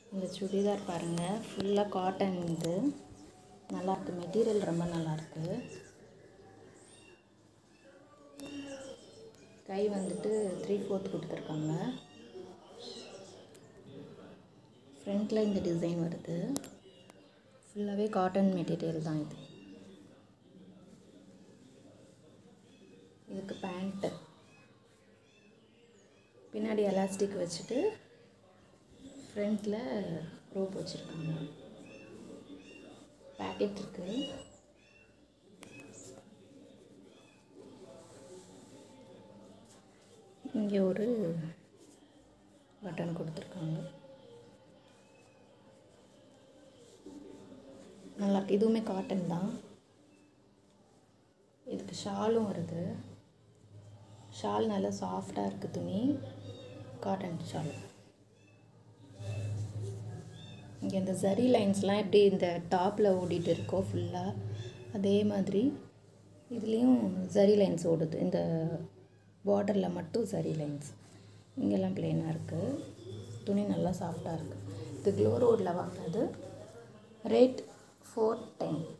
இந்த சுடிதார் பாருங்கள் ஃபுல்லாக காட்டன் இது நல்லாயிருக்கு மெட்டீரியல் ரொம்ப நல்லாயிருக்கு கை வந்துட்டு த்ரீ ஃபோர்த் கொடுத்துருக்காங்க ஃப்ரண்ட்டில் இந்த டிசைன் வருது ஃபுல்லாகவே காட்டன் மெட்டீரியல் தான் இது இதுக்கு பேண்ட்டு பின்னாடி எலாஸ்டிக் வச்சுட்டு ஃப்ரண்ட்டில் ரோப் வச்சுருக்காங்க பேக்கெட் இருக்குது இங்கே ஒரு பட்டன் கொடுத்துருக்காங்க நல்லா இருக்கு இதுவுமே காட்டன் தான் இதுக்கு ஷாலும் வருது ஷால் நல்லா சாஃப்டாக இருக்குது துணி காட்டன் ஷால் இங்கே இந்த ஜரி லைன்ஸ்லாம் எப்படி இந்த டாப்பில் ஓடிட்டு இருக்கோ ஃபுல்லாக அதே மாதிரி இதுலேயும் ஜரி லைன்ஸ் ஓடுது இந்த பார்டரில் மட்டும் ஜரி லைன்ஸ் இங்கெல்லாம் ப்ளெயினாக இருக்குது துணி நல்லா சாஃப்டாக இருக்குது இது க்ளோ ரோடில் வாங்கினது ரேட் ஃபோர் டென்